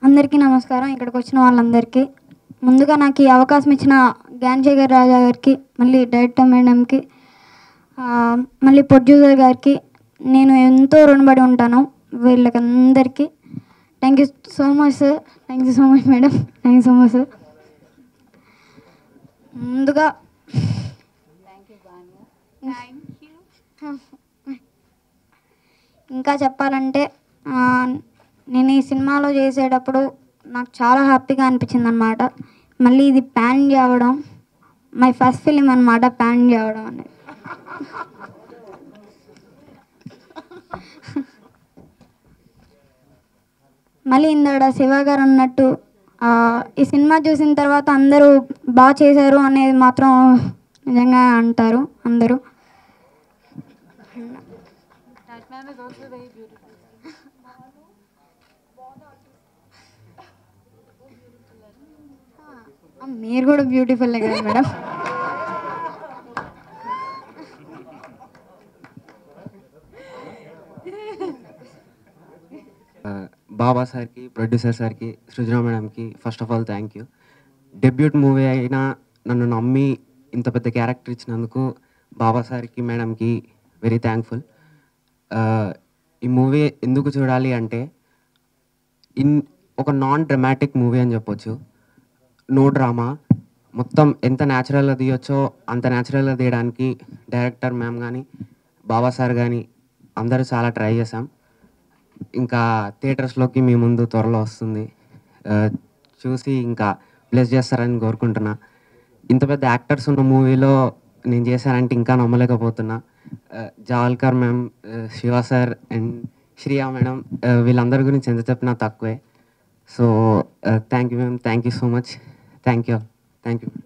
అందరికీ నమస్కారం ఇక్కడికి వచ్చిన వాళ్ళందరికీ ముందుగా నాకు ఈ అవకాశం ఇచ్చిన జ్ఞానశేఖర్ రాజా గారికి మళ్ళీ డైరెక్టర్ మేడంకి ఆ, మళ్ళీ ప్రొడ్యూసర్ గారికి నేను ఎంతో రుణపడి ఉంటాను వీళ్ళకి అందరికీ thank you so much sir thank you so much madam thank you so much sir ముందుగా ఇంకా చెప్పాలంటే ఆ, నేను ఈ సినిమాలో చేసేటప్పుడు నాకు చాలా హ్యాపీగా అనిపించింది అనమాట మళ్ళీ ఇది ప్యాన్ చేయడం మై ఫస్ట్ ఫిలిం అనమాట ప్యాన్ చేయడం అనేది మళ్ళీ ఇందాడ శివ గారు అన్నట్టు ఆ, ఈ సినిమా చూసిన తర్వాత అందరూ బాగా చేశారు అనేది మాత్రం నిజంగా అంటారు అందరూ ఆ, మీరు కూడా బ్యూటిఫుల్ కదా మేడం బాబా సార్కి ప్రొడ్యూసర్ సార్కి సృజన మేడంకి first of all thank you debut movie అయినా నన్ను నమ్మి ఇంత పెద్ద క్యారెక్టర్ ఇచ్చినందుకు బాబా సార్కి మేడంకి వెరీ థ్యాంక్ఫుల్ ఈ మూవీ ఎందుకు చూడాలి అంటే ఇన్ ఒక నాన్ డ్రమాటిక్ మూవీ అని చెప్పొచ్చు నో డ్రామా మొత్తం ఎంత న్యాచురల్గా తీయొచ్చో అంత న్యాచురల్గా తీయడానికి డైరెక్టర్ మ్యామ్ కానీ బాబా సార్ కానీ అందరూ చాలా ట్రై చేసాం ఇంకా థియేటర్స్లోకి మీ ముందు త్వరలో వస్తుంది ఆ, చూసి ఇంకా ప్లేస్ చేస్తారని కోరుకుంటున్నా ఇంత పెద్ద యాక్టర్స్ ఉన్న మూవీలో నేను చేశానంటే ఇంకా నమ్మలేకపోతున్నా ఆ, జావల్కర్ మ్యామ్ ఆ, Shiva sir and Shriya madam ఆ, వీళ్ళందరి గురించి ఎంత చెప్పినా తక్కువే so thank you ma'am thank you so much thank you thank you